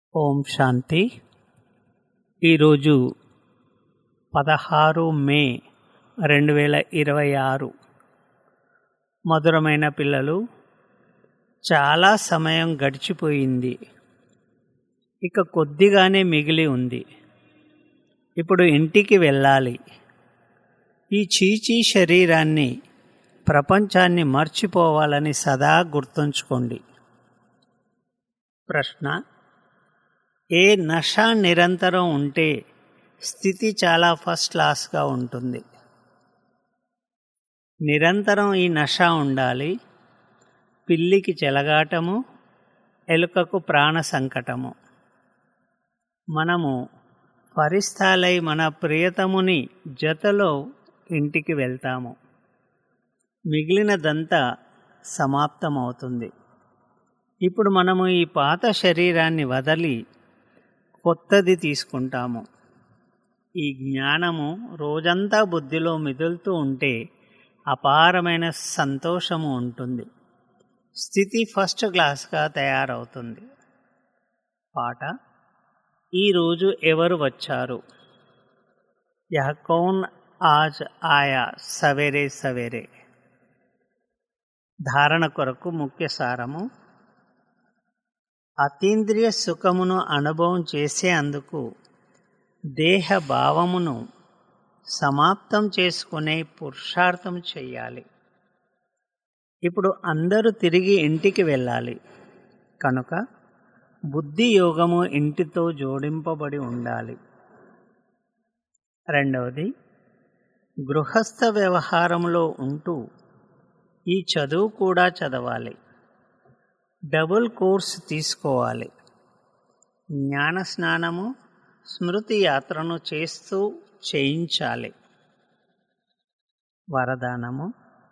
ఓం శాంతి ఈరోజు పదహారు మే రెండు వేల ఇరవై ఆరు మధురమైన పిల్లలు చాలా సమయం గడిచిపోయింది ఇక కొద్దిగానే మిగిలి ఉంది ఇప్పుడు ఇంటికి వెళ్ళాలి ఈ చీచీ శరీరాన్ని ప్రపంచాన్ని మర్చిపోవాలని సదా గుర్తుంచుకోండి ప్రశ్న ఏ నష నిరంతరం ఉంటే స్థితి చాలా ఫస్ట్ క్లాస్గా ఉంటుంది నిరంతరం ఈ నష ఉండాలి పిల్లికి చెలగాటము ఎలుకకు ప్రాణ సంకటము మనము పరిస్థాలై మన ప్రియతముని జతలో ఇంటికి వెళ్తాము మిగిలినదంతా సమాప్తమవుతుంది ఇప్పుడు మనము ఈ పాత శరీరాన్ని వదలి కొత్తది తీసుకుంటాము ఈ జ్ఞానము రోజంతా బుద్ధిలో మిదులుతూ ఉంటే అపారమైన సంతోషము ఉంటుంది స్థితి ఫస్ట్ క్లాస్గా తయారవుతుంది పాట ఈరోజు ఎవరు వచ్చారు యహ కౌన్ ఆజ్ ఆయా సవేరే సవేరే ధారణ కొరకు ముఖ్య సారము అతీంద్రియ సుఖమును అనుభవం చేసేందుకు దేహ భావమును సమాప్తం చేసుకునే పురుషార్థం చెయ్యాలి ఇప్పుడు అందరూ తిరిగి ఇంటికి వెళ్ళాలి కనుక బుద్ధి యోగము ఇంటితో జోడింపబడి ఉండాలి రెండవది గృహస్థ వ్యవహారంలో ఉంటూ ఈ చదువు కూడా చదవాలి డబుల్ కోర్స్ తీసుకోవాలి జ్ఞాన స్నానము స్మృతి యాత్రను చేస్తూ చేయించాలి వరదానము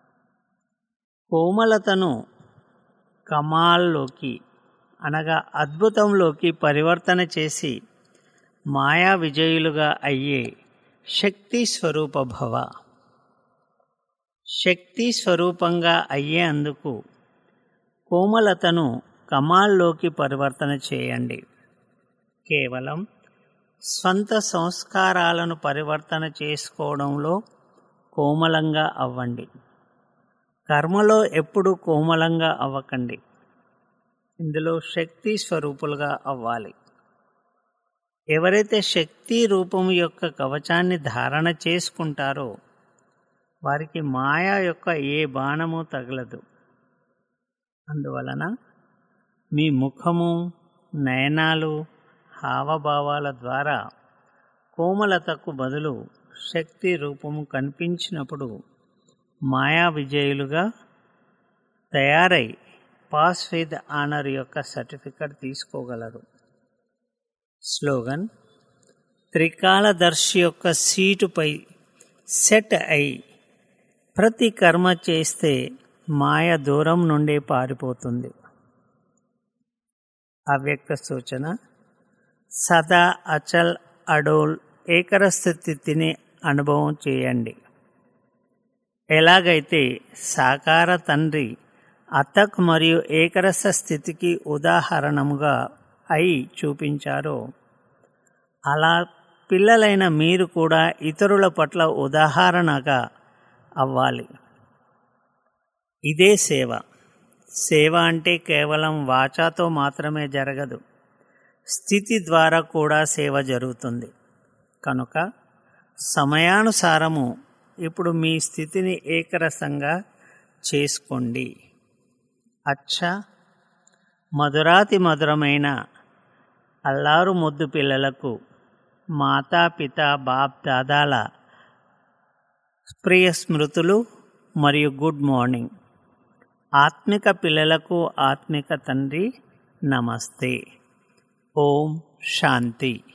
కోమలతను కమాల్లోకి అనగా అద్భుతంలోకి పరివర్తన చేసి మాయా విజయులుగా అయ్యే శక్తి స్వరూప భవ శక్తి స్వరూపంగా అయ్యేందుకు కోమలతను కమాల్లోకి పరివర్తన చేయండి కేవలం స్వంత సంస్కారాలను పరివర్తన చేసుకోవడంలో కోమలంగా అవ్వండి కర్మలో ఎప్పుడు కోమలంగా అవ్వకండి ఇందులో శక్తి స్వరూపులుగా అవ్వాలి ఎవరైతే శక్తి రూపం యొక్క కవచాన్ని ధారణ చేసుకుంటారో వారికి మాయా యొక్క ఏ బాణము తగలదు అందువలన మీ ముఖము నయనాలు హావభావాల ద్వారా కోమలతకు బదులు శక్తి రూపము కనిపించినప్పుడు మాయా విజయులుగా తయారై పాస్ విత్ ఆనర్ యొక్క సర్టిఫికెట్ తీసుకోగలరు స్లోగన్ త్రికాలదర్శి యొక్క సీటుపై సెట్ అయి ప్రతి కర్మ చేస్తే మాయ దూరం నుండి పారిపోతుంది అవ్యక్త సూచన సదా అచల్ అడోల్ ఏకరస్థ స్థితిని అనుభవం చేయండి ఎలాగైతే సాకార తండ్రి అతక్ మరియు ఏకరస స్థితికి ఉదాహరణముగా అయి చూపించారో అలా పిల్లలైన మీరు కూడా ఇతరుల పట్ల ఉదాహరణగా అవ్వాలి ఇదే సేవ సేవ అంటే కేవలం వాచాతో మాత్రమే జరగదు స్థితి ద్వారా కూడా సేవ జరుగుతుంది కనుక సమయానుసారము ఇప్పుడు మీ స్థితిని ఏకరసంగా చేసుకోండి అచ్చా మధురాతి మధురమైన అల్లారు ముద్దు పిల్లలకు మాతాపిత బాప్ దాదాల ప్రియ స్మృతులు మరియు గుడ్ మార్నింగ్ ఆత్మిక పిల్లలకు ఆత్మిక తండ్రి నమస్తే ఓం శాంతి